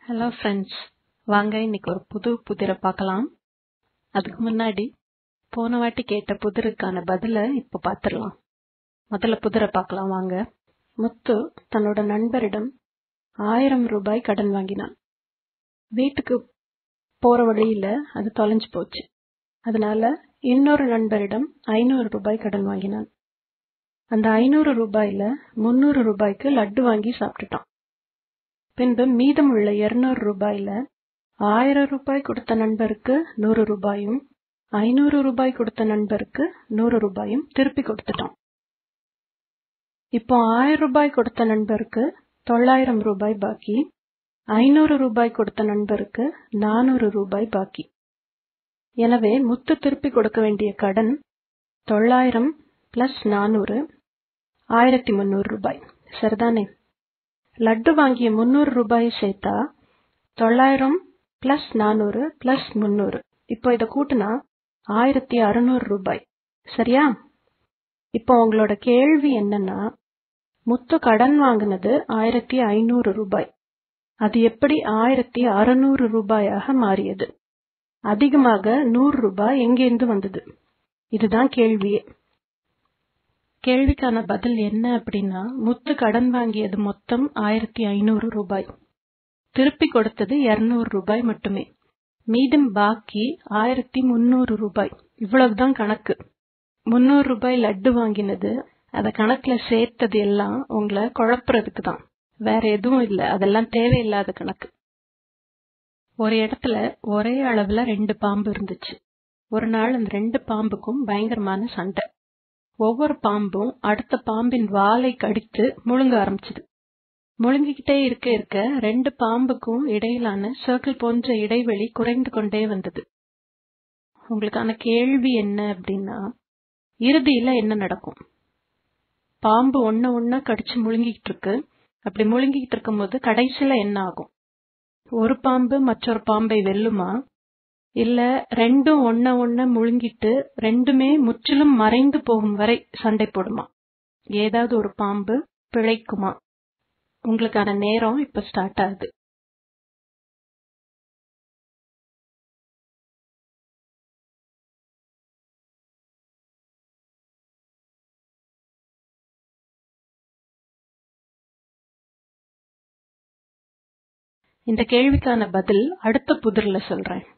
hello friends வாங்க இன்னைக்கு ஒரு புது புதிரை பார்க்கலாம் அதுக்கு முன்னாடி போன வாட்டி கேட்ட புதிருக்கான பதில இப்ப பார்த்துடலாம் முதல்ல புதிரை பார்க்கலாம் வாங்க முத்து தன்னோட நண்பரிடம் ஆயிரம் ரூபாய் கடன் வாங்கினான் வீட்டுக்கு போற வழியில அது தொலைஞ்சு போச்சு அதனால இன்னொரு நண்பரிடம் ஐநூறு ரூபாய் கடன் வாங்கினான் அந்த ஐநூறு ரூபாயில முன்னூறு ரூபாய்க்கு லட்டு வாங்கி சாப்பிட்டுட்டான் பின்பு மீதமுள்ள இருநூறு ரூபாயில ஆயிரம் ரூபாய் கொடுத்த நண்பருக்கு நூறு ரூபாயும் ஐநூறு ரூபாய் கொடுத்த நண்பருக்கு நூறு ரூபாயும் திருப்பி கொடுத்துட்டான் இப்போ ஆயிரம் ரூபாய் கொடுத்த நண்பருக்கு தொள்ளாயிரம் ரூபாய் பாக்கி ஐநூறு ரூபாய் கொடுத்த நண்பருக்கு நானூறு ரூபாய் பாக்கி எனவே முத்து திருப்பி கொடுக்க வேண்டிய கடன் தொள்ளாயிரம் பிளஸ் நானூறு ஆயிரத்தி முன்னூறு ரூபாய் சரிதானே லட்டு வாங்கிய முன்னூறு ரூபாய் சேர்த்தா தொள்ளாயிரம் பிளஸ் நானூறு பிளஸ் முன்னூறு இப்போ இதை கூட்டினா ஆயிரத்தி அறுநூறு ரூபாய் சரியா இப்போ உங்களோட கேள்வி என்னன்னா முத்து கடன் வாங்கினது ஆயிரத்தி ஐநூறு ரூபாய் அது எப்படி ஆயிரத்தி அறுநூறு ரூபாயாக மாறியது அதிகமாக நூறு ரூபாய் எங்கேருந்து வந்தது இதுதான் கேள்வியே கேள்விக்கான பதில் என்ன அப்படின்னா முத்து கடன் வாங்கியது மொத்தம் ஆயிரத்தி ஐநூறு ரூபாய் திருப்பி கொடுத்தது இருநூறு ரூபாய் மட்டுமே மீதம் பாக்கி ஆயிரத்தி முன்னூறு ரூபாய் இவ்வளவுதான் கணக்கு முன்னூறு ரூபாய் லட்டு வாங்கினது அத கணக்குல சேர்த்தது எல்லாம் உங்களை குழப்புறதுக்கு தான் வேற எதுவும் இல்ல அதெல்லாம் தேவையில்லாத கணக்கு ஒரு இடத்துல ஒரே அளவுல ரெண்டு பாம்பு இருந்துச்சு ஒரு நாள் அந்த ரெண்டு பாம்புக்கும் பயங்கரமான சண்டை ஒவ்வொரு பாம்பும் அடுத்த பாம்பின் வாலை கடித்து முழுங்க ஆரம்பிச்சது முழுங்கிக்கிட்டே இருக்க இருக்க ரெண்டு பாம்புக்கும் இடையிலான சர்க்கிள் போன்ற இடைவெளி குறைந்து கொண்டே வந்தது உங்களுக்கான கேள்வி என்ன அப்படின்னா இறுதியில என்ன நடக்கும் பாம்பு ஒன்ன ஒன்னா கடிச்சு முழுங்கிட்டு இருக்கு அப்படி முழுங்கிட்டு இருக்கும் போது கடைசியில என்ன ஆகும் ஒரு பாம்பு மற்றொரு பாம்பை வெல்லுமா இல்ல ரெண்டும் ஒன்ன ஒன்ன முழுங்கிட்டு ரெண்டுமே முற்றிலும் மறைந்து போகும் வரை சண்டை போடுமா ஏதாவது ஒரு பாம்பு பிழைக்குமா உங்களுக்கான நேரம் இப்ப ஸ்டார்ட் ஆகுது இந்த கேள்விக்கான பதில் அடுத்த புதிர்ல சொல்றேன்